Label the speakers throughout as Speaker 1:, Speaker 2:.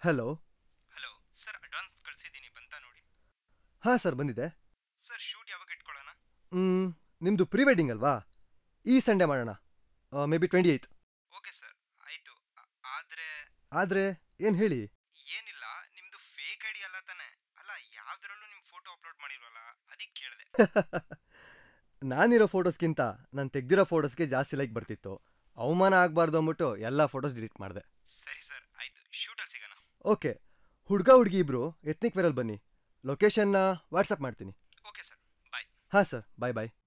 Speaker 1: Hello
Speaker 2: hello sir advance ಕಳಿಸಿದ್ದೀನಿ ಬಂತಾ ನೋಡಿ
Speaker 1: ಹಾಂ ಸರ್ ಬಂದಿದೆ
Speaker 2: ಸರ್ ಶೂಟ್ ಯಾವಾಗ ಇಟ್ಕೊಳ್ಳೋಣ
Speaker 1: ಮ್, ನಿಮ್ದು ಪ್ರೀ ವೆಡ್ಡಿಂಗ್ ಅಲ್ವಾ ಈ ಸಂಡೇ ಮಾಡೋಣ maybe twenty eight
Speaker 2: okay sir ಆಯಿತು ಆದರೆ
Speaker 1: ಆದರೆ ಏನು ಹೇಳಿ
Speaker 2: ಏನಿಲ್ಲ ನಿಮ್ಮದು ಫೇಕ್ ಐಡಿ ಅಲ್ಲ ತಾನೆ ಅಲ್ಲ ಯಾವ್ದ್ರಲ್ಲೂ ನಿಮ್ಮ ಫೋಟೋ ಅಪ್ಲೋಡ್ ಮಾಡಿಲ್ವಲ್ಲ ಅದಕ್ಕೆ ಕೇಳಿದೆ
Speaker 1: ನಾನಿರೋ ಫೋಟೋಸ್ಗಿಂತ ನಾನು ತೆಗ್ದಿರೋ ಫೋಟೋಸ್ಗೆ ಜಾಸ್ತಿ ಲೈಕ್ ಬರ್ತಿತ್ತು ಅವಮಾನ ಆಗಬಾರ್ದು ಅಂದ್ಬಿಟ್ಟು ಎಲ್ಲ ಫೋಟೋಸ್ ಡಿಲೀಟ್ ಮಾಡಿದೆ
Speaker 2: ಸರಿ ಸರ್ ಆಯಿತು ಶೂಟಲ್ಲಿ ಸಿಗೋಣ
Speaker 1: ಓಕೆ ಹುಡುಗ ಹುಡುಗಿ ಇಬ್ರು ಎತ್ನಿಕ್ ವೇರಲ್ಲಿ ಬನ್ನಿ ಲೊಕೇಶನ್ನ ವಾಟ್ಸಪ್ ಮಾಡ್ತೀನಿ
Speaker 2: ಓಕೆ ಸರ್ ಬಾಯ್
Speaker 1: ಹಾಂ ಸರ್ ಬಾಯ್ ಬಾಯ್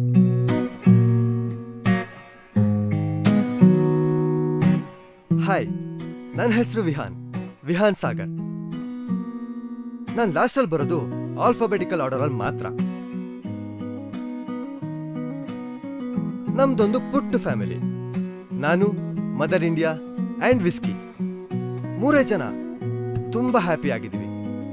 Speaker 1: ಹಾಯ್ ನನ್ನ ಹೆಸರು ವಿಹಾನ್ ವಿಹಾನ್ ಸಾಗರ್ ನಾನು ಲಾಸ್ಟಲ್ಲಿ ಬರೋದು ಆಲ್ಫಾಬೆಟಿಕಲ್ ಆರ್ಡರಲ್ಲಿ ಮಾತ್ರ ನಮ್ದೊಂದು ಪುಟ್ಟ ಫ್ಯಾಮಿಲಿ ನಾನು ಮದರ್ ಇಂಡಿಯಾ ಆ್ಯಂಡ್ ವಿಸ್ಕಿ ಮೂರೇ ಜನ ತುಂಬಾ ಹ್ಯಾಪಿ ಆಗಿದ್ದೀವಿ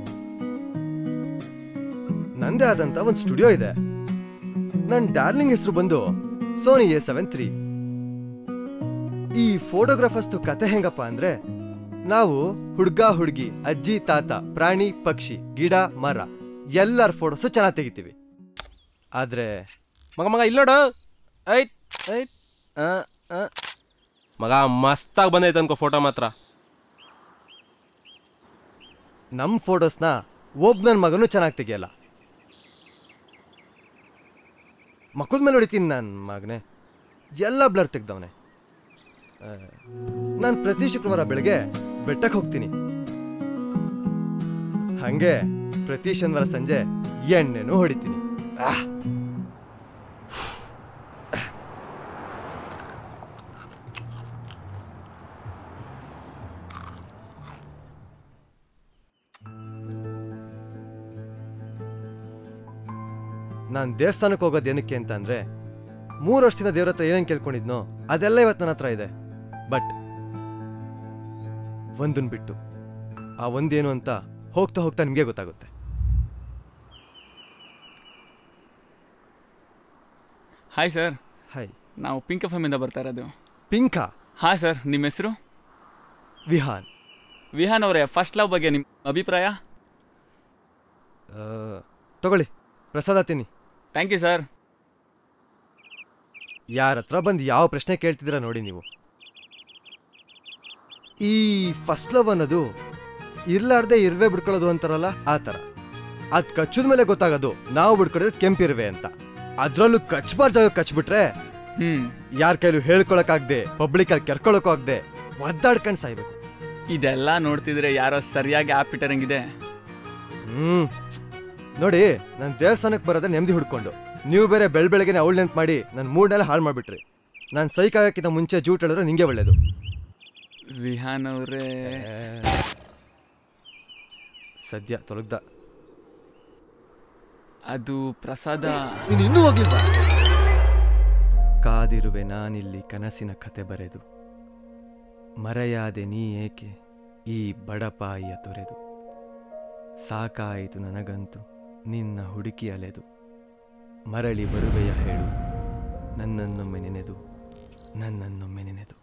Speaker 1: ನಂದೇ ಆದಂತ ಒಂದು ಸ್ಟುಡಿಯೋ ಇದೆ ನನ್ನ ಡಾರ್ಲಿಂಗ್ ಹೆಸರು ಬಂದು ಸೋನಿ ಎ ಸೆವೆನ್ ತ್ರೀ ಈ ಫೋಟೋಗ್ರಾಫರ್ಸ್ದು ಕತೆ ಹೆಂಗಪ್ಪ ಅಂದ್ರೆ ನಾವು ಹುಡ್ಗ ಹುಡುಗಿ ಅಜ್ಜಿ ತಾತ ಪ್ರಾಣಿ ಪಕ್ಷಿ ಗಿಡ ಮರ ಎಲ್ಲರ ಫೋಟೋಸು ಚೆನ್ನಾಗಿ ತೆಗಿತೀವಿ ಆದ್ರೆ
Speaker 3: ಮಗ ಮಗ ಇಲ್ಲಿ ನೋಡು ಐಟ್ ಐಟ್ ಆ, ಆ. ಮಗ ಮಸ್ತಾಗಿ ಬಂದೈತೆ ಅನ್ಕೋ ಫೋಟೋ ಮಾತ್ರ
Speaker 1: ನಮ್ಮ ಫೋಟೋಸ್ನ ಒಬ್ಬ ನನ್ನ ಮಗನೂ ಚೆನ್ನಾಗಿ ತೆಗಿಯಲ್ಲ ಮಕ್ಕದ ಮೇಲೆ ಹೊಡಿತೀನಿ ನನ್ನ ಮಗನೇ ಎಲ್ಲ ಬ್ಲರ್ ತೆಗ್ದವನೆ ನಾನು ಪ್ರತಿ ಶುಕ್ರವಾರ ಬೆಳಗ್ಗೆ ಬೆಟ್ಟಕ್ಕೆ ಹೋಗ್ತೀನಿ ಹಂಗೆ ಪ್ರತಿ ಶನಿವಾರ ಸಂಜೆ ಎಣ್ಣೆನೂ ಹೊಡಿತೀನಿ ಆಹ್! ನಾನು ದೇವಸ್ಥಾನಕ್ಕೆ ಹೋಗೋದು ಏನಕ್ಕೆ ಅಂತ ಅಂದ್ರೆ ಮೂರು ವರ್ಷದಿಂದ ದೇವ್ರ ಹತ್ರ ಏನೇನು ಕೇಳ್ಕೊಂಡಿದ್ನೋ ಅದೆಲ್ಲ ಇವತ್ತು ನನ್ನ ಹತ್ರ ಇದೆ ಬಟ್ ಒಂದನ್ ಬಿಟ್ಟು ಆ ಒಂದೇನು ಅಂತ ಹೋಗ್ತಾ ಹೋಗ್ತಾ ನಿಮಗೆ ಗೊತ್ತಾಗುತ್ತೆ
Speaker 4: ಹಾಯ್ ಸರ್
Speaker 1: ಹಾಯ್
Speaker 4: ನಾವು ಪಿಂಕ್ ಎಫ್ ಎಮ್ಮಿಂದ ಬರ್ತಾ ಇರೋದು
Speaker 1: ಪಿಂಕಾ
Speaker 4: ಹಾಂ ಸರ್ ನಿಮ್ಮ ಹೆಸರು
Speaker 1: ವಿಹಾನ್
Speaker 4: ವಿಹಾನ್ ಅವರೇ ಫಸ್ಟ್ ಲವ್ ಬಗ್ಗೆ ನಿಮ್ಮ ಅಭಿಪ್ರಾಯ
Speaker 1: ಆ, ತಗೊಳ್ಳಿ ಪ್ರಸಾದ ತಿನ್ನಿ
Speaker 4: ಥ್ಯಾಂಕ್ ಯು ಸರ್
Speaker 1: ಯಾರ ಹತ್ರ ಬಂದು ಯಾವ ಪ್ರಶ್ನೆ ಕೇಳ್ತಿದ್ದೀರಾ ನೋಡಿ ನೀವು ಈ ಫಸ್ಟ್ ಲವ್ ಅನ್ನೋದು ಇರ್ಲಾರ್ದೆ ಇರುವೆ ಬಿಡ್ಕೊಳ್ಳೋದು ಅಂತಾರಲ್ಲ ಆ ಥರ ಅದು ಕಚ್ಚದ ಮೇಲೆ ಗೊತ್ತಾಗೋದು ನಾವು ಬಿಡ್ಕೊಳ್ಳೋದು ಕೆಂಪಿರುವೆ ಅಂತ ಅದ್ರಲ್ಲೂ ಕಚ್ಬಾರ್ ಜಾಗ ಕಚ್ಬಿಟ್ರೆ
Speaker 4: ಹ್ಞೂ
Speaker 1: ಯಾರ ಕೈಲೂ ಹೇಳ್ಕೊಳಕ್ಕಾಗ್ದೆ ಪಬ್ಲಿಕಲ್ಲಿ ಕೆರ್ಕೊಳಕ್ಕೂ ಆಗದೆ ಒದ್ದಾಡ್ಕೊಂಡು ಸಾಯ್ಬೇಕು
Speaker 4: ಇದೆಲ್ಲ ನೋಡ್ತಿದ್ರೆ ಯಾರೋ ಸರಿಯಾಗಿ ಆ್ಯಪ್ ಇಟ್ಟರಂಗಿದೆ
Speaker 1: ಹ್ಮ್ ನೋಡಿ ನಾನು ದೇವಸ್ಥಾನಕ್ಕೆ ಬರೋದೇ ನೆಮ್ಮದಿ ಹುಡ್ಕೊಂಡು ನೀವು ಬೇರೆ ಬೆಳ್ ಬೆಳಗ್ಗೆನೆ ಅವಳು ನೆನ್ಪು ಮಾಡಿ ನನ್ನ ಮೂಡ್ನೆಲ್ಲ ಹಾಳು ಮಾಡಿಬಿಟ್ರಿ ನಾನು ಸೈಕ್ ಆಗಕ್ಕಿಂತ ಮುಂಚೆ ಜೂಟ್ ಹೇಳಿದ್ರೆ ನಿಂಗೆ ಒಳ್ಳೇದು
Speaker 4: ವಿಹಾನ್ ಅವರೇ
Speaker 1: ಸದ್ಯ ತೊಲಗ್ದ
Speaker 4: ಅದು ಪ್ರಸಾದ
Speaker 1: ನೀನು ಇನ್ನೂ ಹೋಗಿಲ್ವಾ ಕಾದಿರುವೆ ನಾನಿಲ್ಲಿ ಕನಸಿನ ಕತೆ ಬರೆದು ಮರೆಯಾದೆ ನೀ ಏಕೆ ಈ ಬಡಪಾಯಿಯ ತೊರೆದು ಸಾಕಾಯಿತು ನನಗಂತೂ ನಿನ್ನ ಹುಡುಕಿ ಅಲೆದು ಮರಳಿ ಬರುವೆಯ ಹೇಳು ನನ್ನನ್ನೊಮ್ಮೆ ನೆನೆದು ನನ್ನನ್ನೊಮ್ಮೆ ನೆನೆದು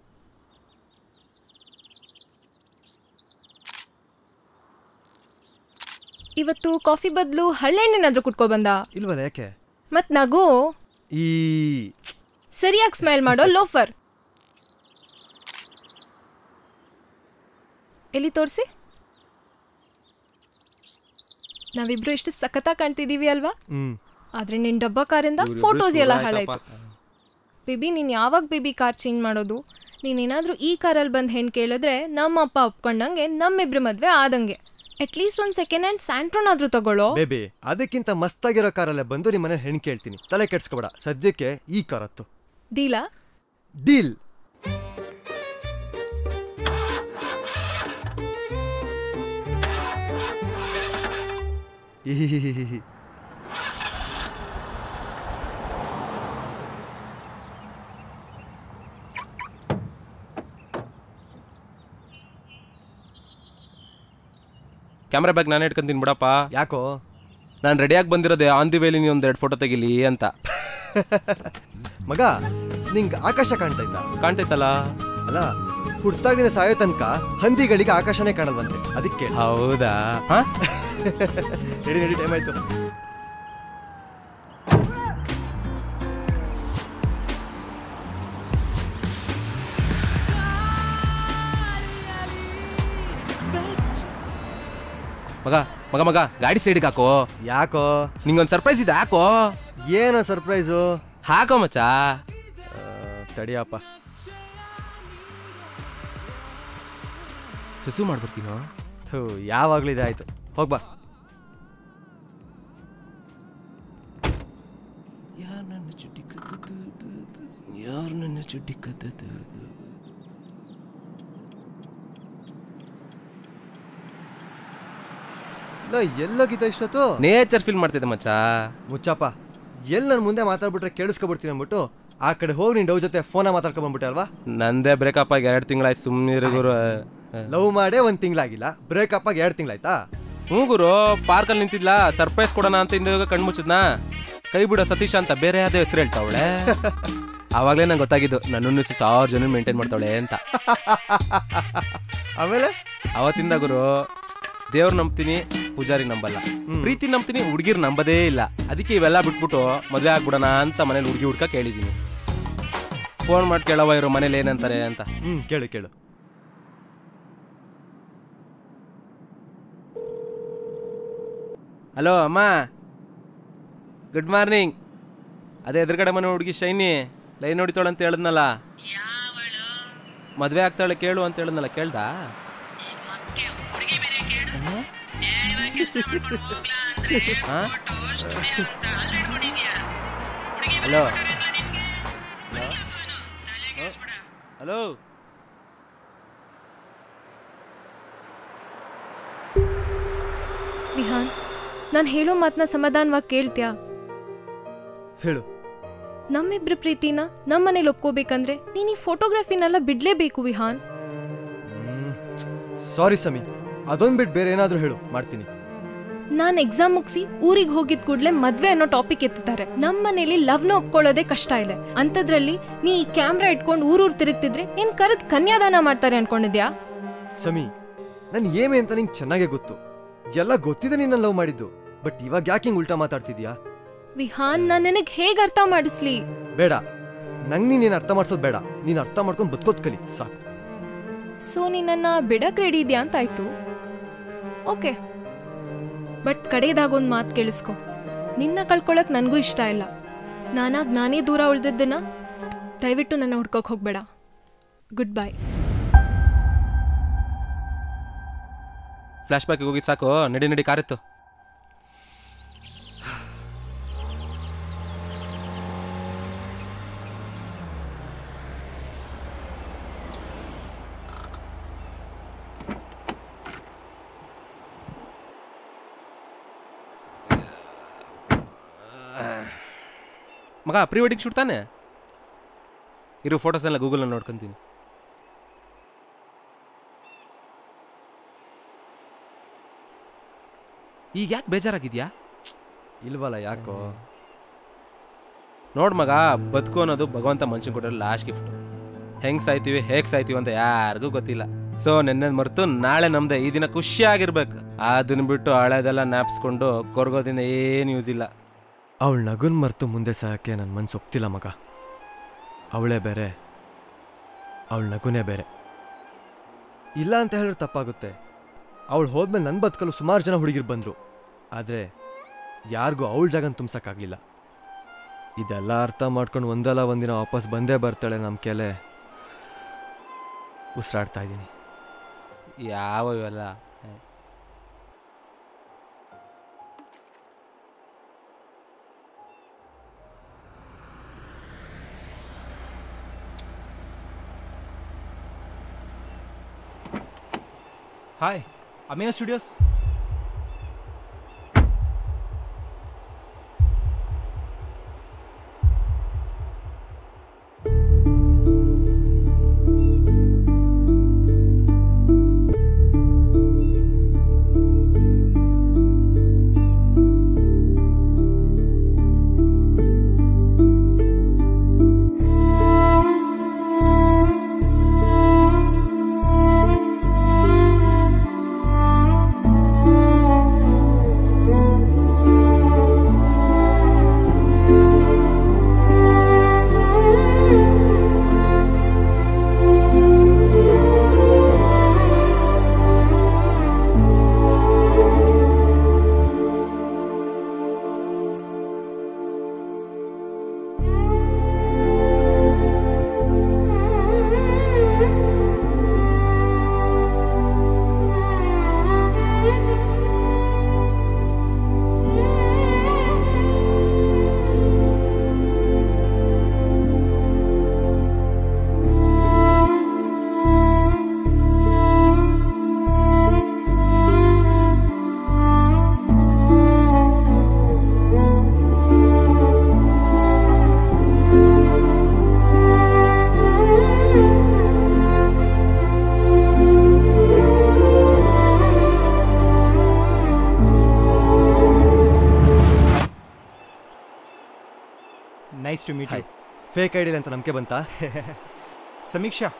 Speaker 5: ಇವತ್ತು ಕಾಫಿ ಬದಲು ಹಳ್ಳೆಣ್ಣೇನಾದ್ರೂ ಕುಟ್ಕೊ ಬಂದ
Speaker 1: ಇಲ್ವಲ್ಲ ಯಾಕೆ
Speaker 5: ಮತ್ ನಗು
Speaker 1: ಈ
Speaker 5: ಸರಿಯಾಗಿ ಸ್ಮೈಲ್ ಮಾಡೋ ಲೋಫರ್ ಎಲ್ಲಿ ತೋರಿಸಿ ನಾವಿಬ್ರು ಎಷ್ಟು ಸಖತ್ತಾಗಿ ಕಾಣ್ತಿದೀವಿ ಅಲ್ವಾ
Speaker 1: ಹ್ಮ್
Speaker 5: ಆದ್ರೆ ನಿನ್ ಡಬ್ಬ ಕಾರಿಂದ ಫೋಟೋಸ್ ಎಲ್ಲ ಹಾಳಾಯ್ತು ಬೇಬಿ ನೀನು ಯಾವಾಗ ಬೇಬಿ ಕಾರ್ ಚೇಂಜ್ ಮಾಡೋದು ನೀನೇನಾದ್ರೂ ಈ ಕಾರಲ್ಲಿ ಬಂದು ಹೆಣ್ಣು ಕೇಳಿದ್ರೆ ನಮ್ಮ ಅಪ್ಪ ಒಪ್ಕೊಂಡಂಗೆ ನಮ್ಮಿಬ್ರು ಮದ್ವೆ ಆದಂಗೆ ಅಟ್ಲೀಸ್ಟ್ ಒಂದು ಸೆಕೆಂಡ್ ಹ್ಯಾಂಡ್ ಸ್ಯಾಂಟ್ರೋನಾದ್ರೂ ತಗೊಳ್ಳೋ
Speaker 1: ಬೇಬಿ ಅದಕ್ಕಿಂತ ಮಸ್ತಾಗಿರೋ ಕಾರಲ್ಲೇ ಬಂದು ನಿಮ್ಮ ಮನೆ ಹೆಣ್ಣು ಕೇಳ್ತೀನಿ ತಲೆ ಕೆಡ್ಸ್ಕೊಬೇಡ ಸದ್ಯಕ್ಕೆ ಈ ಕಾರ್ ಹತ್ತು
Speaker 5: ಡೀಲಾ
Speaker 1: ಡೀಲ್
Speaker 3: ಕ್ಯಾಮ್ರಾ ಬ್ಯಾಗ್ ನಾನು ಇಟ್ಕೊಂತೀನಿ ಬಿಡಪ್ಪ
Speaker 1: ಯಾಕೋ
Speaker 3: ನಾನು ರೆಡಿಯಾಗಿ ಬಂದಿರೋದೆ ಆನ್ ದಿ ವೇಲಿ ನೀ ಒಂದು ಎರಡು ಫೋಟೋ ತೆಗಿಲಿ ಅಂತ
Speaker 1: ಮಗ ನಿಂಗೆ ಆಕಾಶ ಕಾಣ್ತಾ ಇದ್ದ
Speaker 3: ಕಾಣ್ತೈತಲ್ಲ
Speaker 1: ಅಲ್ಲ ಹುಟ್ಟಾಗಿನ ಸಾಯೋ ತನಕ ಹಂದಿಗಳಿಗೆ ಆಕಾಶನೇ ಕಾಣಲ್ವಂತೆ ಅದಕ್ಕೆ
Speaker 3: ಹೌದಾ ಹಾ
Speaker 1: ನಡಿ ನಡಿ ಟೈಮ್ ಆಯ್ತು
Speaker 3: ಮಗ ಮಗ ಮಗ ಗಾಡಿ ಸೈಡ್ಗೆ ಹಾಕೋ
Speaker 1: ಯಾಕೋ
Speaker 3: ನಿಂಗೊಂದು ಸರ್ಪ್ರೈಸ್ ಇದೆ ಹಾಕೋ
Speaker 1: ಏನೋ ಸರ್ಪ್ರೈಸು
Speaker 3: ಹಾಕೋ ಮಚ್ಚ
Speaker 1: ತಡಿಯಪ್ಪ
Speaker 3: ಸುಸು ಮಾಡ್ಬಿಡ್ತೀನೋ
Speaker 1: ಥೂ ಯಾವಾಗ್ಲೂ ಇದಾಯ್ತು ಹೋಗ್ಬಾ
Speaker 3: ಯಾರು ನನ್ನ ಚುಟ್ಟಿ ಕದ್ದು ಯಾರು ನನ್ನ ಚುಟ್ಟಿ ಕದ್ದು
Speaker 1: ನಾ ಎಲ್ಲೋಗಿದ್ದ ಇಷ್ಟೊತ್ತು
Speaker 3: ನೇಚರ್ ಫೀಲ್ ಮಾಡ್ತಿದ್ದೆ ಮಚ್ಚ
Speaker 1: ಮುಚ್ಚಪ್ಪ ಎಲ್ಲಿ ನನ್ನ ಮುಂದೆ ಮಾತಾಡ್ಬಿಟ್ರೆ ಕೇಳಿಸ್ಕೊಬಿಡ್ತೀನಿ ಅಂದ್ಬಿಟ್ಟು ಆ ಕಡೆ ಹೋಗಿ ನಿನ್ ಡವ್ ಜೊತೆ ಫೋನ ಮಾತಾಡ್ಕೊಂಡ್ ಬಂದ್ಬಿಟ್ಟೆ ಅಲ್ವಾ
Speaker 3: ನಂದೇ ಬ್ರೇಕಪ್ ಆಗಿ ಎರಡು ತಿಂಗಳಾಯ್ತು ಸುಮ್ಮನೆ ಗುರು
Speaker 1: ಲವ್ ಮಾಡೇ ಒಂದ್ ತಿಂಗ್ಳಾಗಿಲ್ಲ ಬ್ರೇಕಪ್ ಆಗಿ ಎರಡು ತಿಂಗ್ಳಾಯ್ತಾ
Speaker 3: ಹ್ಞೂ ಗುರು ಪಾರ್ಕಲ್ಲಿ ನಿಂತಿದ್ಲಾ ಸರ್ಪ್ರೈಸ್ ಕೊಡೋಣ ಅಂತ ಹಿಂದೆ ಕಣ್ಣು ಮುಚ್ಚಿದ್ನಾ ಕೈ ಬಿಡೋ ಸತೀಶ್ ಅಂತ ಬೇರೆ ಯಾವ್ದೇ ಹೆಸರು ಹೇಳ್ತಾವಳೆ ಆವಾಗಲೇ ನಂಗೆ ಗೊತ್ತಾಗಿದ್ದು ನನ್ನನ್ನು ಸಾವಿರ ಜನ ಮೇಂಟೈನ್ ಮಾಡ್ತಾವಳೆ ಅಂತ
Speaker 1: ಆಮೇಲೆ
Speaker 3: ಅವತ್ತಿಂದ ಗುರು ದೇವ್ರ ನಂಬ್ತೀನಿ ಪೂಜಾರಿ ನಂಬಲ್ಲ ಪ್ರೀತಿ ನಂಬ್ತೀನಿ ಹುಡುಗಿರ್ ನಂಬದೇ ಇಲ್ಲ ಅದಕ್ಕೆ ಇವೆಲ್ಲ ಬಿಟ್ಬಿಟ್ಟು ಮದುವೆ ಆಗ್ಬಿಡೋಣ ಅಂತ ಮನೇಲಿ ಹುಡುಗಿ ಹುಡ್ಕ ಕೇಳಿದೀನಿ ಫೋನ್ ಮಾಡಿ ಕೇಳವ ಇರೋ ಮನೇಲಿ ಏನಂತಾರೆ ಅಂತ
Speaker 1: ಹ್ಮ್ ಕೇಳು ಕೇಳು
Speaker 3: ಹಲೋ ಅಮ್ಮ ಗುಡ್ ಮಾರ್ನಿಂಗ್ ಅದೇ ಎದುರುಗಡೆ ಮನೆ ಹುಡುಗಿ ಶೈನಿ ಲೈನ್ ಹೊಡಿತಾಳೆ ಅಂತ ಹೇಳಿದ್ನಲ್ಲ ಮದುವೆ ಆಗ್ತಾಳೆ ಕೇಳು ಅಂತ ಹೇಳಿದ್ನಲ್ಲ ಕೇಳ್ದಾ ಹಲೋ ಹಲೋ
Speaker 5: ವಿಹಾನ್ ನಾನು ಹೇಳೋ ಮಾತನ್ನ ಸಮಾಧಾನವಾಗಿ ಕೇಳ್ತ್ಯಾ
Speaker 1: ಹೇಳು
Speaker 5: ನಮ್ಮಿಬ್ರ ಪ್ರೀತಿನ ನಮ್ಮ ಮನೇಲಿ ಒಪ್ಕೋಬೇಕಂದ್ರೆ ನೀನು ಈ ಫೋಟೋಗ್ರಫಿನೆಲ್ಲ ಬಿಡ್ಲೇಬೇಕು ವಿಹಾನ್
Speaker 1: ಸಾರಿ ಸಮಿ ಅದೊಂದ್ ಬಿಟ್ಟು ಬೇರೆ ಏನಾದ್ರೂ ಹೇಳು ಮಾಡ್ತೀನಿ
Speaker 5: ನಾನು ಎಕ್ಸಾಮ್ ಮುಗಿಸಿ ಊರಿಗೆ ಹೋಗಿದ್ ಕೂಡ್ಲೆ ಮದ್ವೆ ಅನ್ನೋ ಟಾಪಿಕ್ ಎತ್ತುತ್ತಾರೆ ನಮ್ಮ ಮನೇಲಿ ಲವ್ನ ಒಪ್ಕೊಳ್ಳೋದೇ ಕಷ್ಟ ಇದೆ ಅಂಥದ್ರಲ್ಲಿ ನೀ ಈ ಕ್ಯಾಮ್ರಾ ಇಟ್ಕೊಂಡು ಊರೂರು ತಿರುಗ್ತಿದ್ರೆ ಏನ್ ಕರೆದ್ ಕನ್ಯಾದಾನ ಮಾಡ್ತಾರೆ ಅನ್ಕೊಂಡಿದ್ಯಾ
Speaker 1: ಸಮಿ ನನ್ ಏಮೆ ಅಂತ ನಿಂಗೆ ಚೆನ್ನಾಗೇ ಗೊತ್ತು ಎಲ್ಲ ಗೊತ್ತಿದೆ ನಿನ್ನ ಲವ್ ಮಾಡಿದ್ದು ಬಟ್ ಇವಾಗ ಯಾಕೆ ಹಿಂಗ್ ಉಲ್ಟಾ ಮಾತಾಡ್ತಿದ್ಯಾ
Speaker 5: ವಿಹಾನ್ ನಾನು ನಿನಗೆ ಹೇಗೆ ಅರ್ಥ ಮಾಡಿಸ್ಲಿ
Speaker 1: ಬೇಡ ನಂಗೆ ನೀನೇನು ಅರ್ಥ ಮಾಡ್ಸೋದು ಬೇಡ ನೀನು ಅರ್ಥ ಮಾಡ್ಕೊಂಡು ಬದುಕೋದ್ ಕಲಿ ಸಾಕು
Speaker 5: ಸೊ ನೀನನ್ನ ಬಿಡಕ್ ರೆಡಿ ಇದೆಯಾ ಅಂತ ಆಯ್ತು ಓಕೆ ಬಟ್ ಕಡೆಯದಾಗೊಂದು ಮಾತು ಕೇಳಿಸ್ಕೊ ನಿನ್ನ ಕಳ್ಕೊಳಕ್ ನನಗೂ ಇಷ್ಟ ಇಲ್ಲ ನಾನಾಗ್ ನಾನೇ ದೂರ ಉಳ್ದಿದ್ದನ್ನ ದಯವಿಟ್ಟು ನನ್ನ ಹುಡ್ಕೋಕ್ ಹೋಗ್ಬೇಡ ಗುಡ್ ಬೈ
Speaker 3: ಫ್ಲಾಶ್ ಬ್ಯಾಕ್ ಹೋಗಿ ಸಾಕು ನಡಿ ನಡಿ ಕಾರಿತ್ತು ಮಗ ಪ್ರೀ ವೆಡ್ಡಿಂಗ್ ಶೂಟ್ ತಾನೆ ಇರೋ ಫೋಟೋಸ್ ಎಲ್ಲ ಗೂಗಲ್ ನೋಡ್ಕೊಂತೀನಿ ಈಗ ಯಾಕೆ ಬೇಜಾರಾಗಿದ್ಯಾ
Speaker 1: ಇಲ್ವಲ್ಲ ಯಾಕೋ
Speaker 3: ನೋಡ್ ಮಗ ಬದುಕು ಅನ್ನೋದು ಭಗವಂತ ಮನುಷ್ಯನ್ ಕೊಟ್ಟಿರೋ ಲಾಸ್ಟ್ ಗಿಫ್ಟ್ ಹೆಂಗ್ ಸಾಯ್ತೀವಿ ಹೇಗ್ ಸಾಯ್ತೀವಿ ಅಂತ ಯಾರಿಗೂ ಗೊತ್ತಿಲ್ಲ ಸೊ ನೆನ್ನೆ ಮರೆತು ನಾಳೆ ನಮ್ದೆ ಈ ದಿನ ಖುಷಿಯಾಗಿರ್ಬೇಕು ಅದನ್ನ ಬಿಟ್ಟು ಹಳೆದೆಲ್ಲ ನ್ಯಾಪ್ಸ್ಕೊಂಡು ಕೊರ್ಗೋದಿಂದ ಏನು ಯೂಸ್ ಇಲ್ಲ
Speaker 1: ಅವಳ ನಗುನ್ ಮರ್ತು ಮುಂದೆ ಸಾಯಕ್ಕೆ ನನ್ನ ಮನ್ಸು ಒಪ್ತಿಲ್ಲ ಮಗ ಅವಳೇ ಬೇರೆ ಅವಳ ನಗುನೇ ಬೇರೆ ಇಲ್ಲ ಅಂತ ಹೇಳಿದ್ರೆ ತಪ್ಪಾಗುತ್ತೆ ಅವಳು ಹೋದ್ಮೇಲೆ ನನ್ನ ಬದುಕಲು ಸುಮಾರು ಜನ ಹುಡುಗಿರು ಬಂದರು ಆದರೆ ಯಾರಿಗೂ ಅವಳ ಜಾಗನ ತುಂಬ್ಸಕ್ಕಾಗಲಿಲ್ಲ ಇದೆಲ್ಲ ಅರ್ಥ ಮಾಡ್ಕೊಂಡು ಒಂದಲ್ಲ ಒಂದಿನ ವಾಪಸ್ ಬಂದೇ ಬರ್ತಾಳೆ ನಮ್ಮ ಕೆಲೆ ಉಸಿರಾಡ್ತಾ ಇದ್ದೀನಿ
Speaker 3: ಯಾವ ಇವೆಲ್ಲ
Speaker 2: hi Ameya studios
Speaker 6: nice to meet
Speaker 1: hi
Speaker 6: you
Speaker 1: fake ಐಡಿಲಿ ಅಂತ ನಂಬಿಕೆ ಬಂತಾ
Speaker 6: ಸಮೀಕ್ಷಾ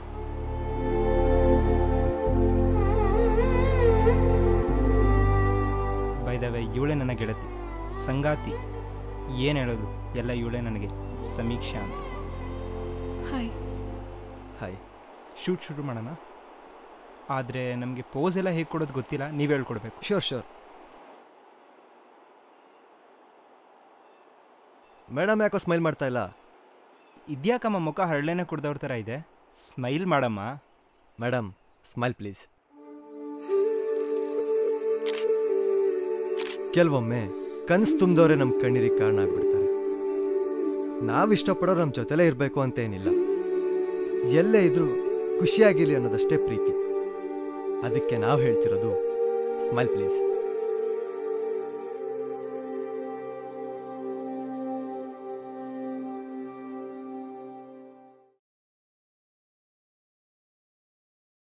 Speaker 6: ಬೈ ದ ವೇ ಇವಳೇ ನನ್ನ ಗೆಳತಿ ಸಂಗಾತಿ ಏನು ಹೇಳೋದು ಎಲ್ಲ ಇವಳೇ ನನಗೆ ಸಮೀಕ್ಷಾ ಅಂತ
Speaker 5: ಹಾಯ್
Speaker 1: ಹಾಯ್
Speaker 6: ಶೂಟ್ ಶುರು ಮಾಡೋಣ ಆದರೆ ನಮಗೆ ಪೋಸ್ ಎಲ್ಲ ಹೇಗೆ ಕೊಡೋದು ಗೊತ್ತಿಲ್ಲ ನೀವು ಹೇಳ್ಕೊಡ್ಬೇಕು
Speaker 1: ಶೋರ್ ಶೋರ್ ಮೇಡಮ್ ಯಾಕೋ ಸ್ಮೈಲ್ ಮಾಡ್ತಾ ಇಲ್ಲ
Speaker 6: ಇದ್ಯಾಕಮ್ಮ ಮುಖ ಹರಳೆನೆ ಕುಡ್ದವ್ರ ಥರ ಇದೆ ಸ್ಮೈಲ್ ಮಾಡಮ್ಮ
Speaker 1: ಮೇಡಮ್ ಸ್ಮೈಲ್ ಪ್ಲೀಸ್ ಕೆಲವೊಮ್ಮೆ ಕನ್ಸು ತುಂಬಿದವರೇ ನಮ್ಮ ಕಣ್ಣೀರಿಗೆ ಕಾರಣ ಆಗ್ಬಿಡ್ತಾರೆ ನಾವು ಇಷ್ಟಪಡೋರು ನಮ್ಮ ಜೊತೆಲೇ ಇರಬೇಕು ಅಂತ ಏನಿಲ್ಲ ಎಲ್ಲೇ ಇದ್ರೂ ಖುಷಿಯಾಗಿರ್ಲಿ ಅನ್ನೋದಷ್ಟೇ ಪ್ರೀತಿ ಅದಕ್ಕೆ ನಾವು ಹೇಳ್ತಿರೋದು ಸ್ಮೈಲ್ ಪ್ಲೀಸ್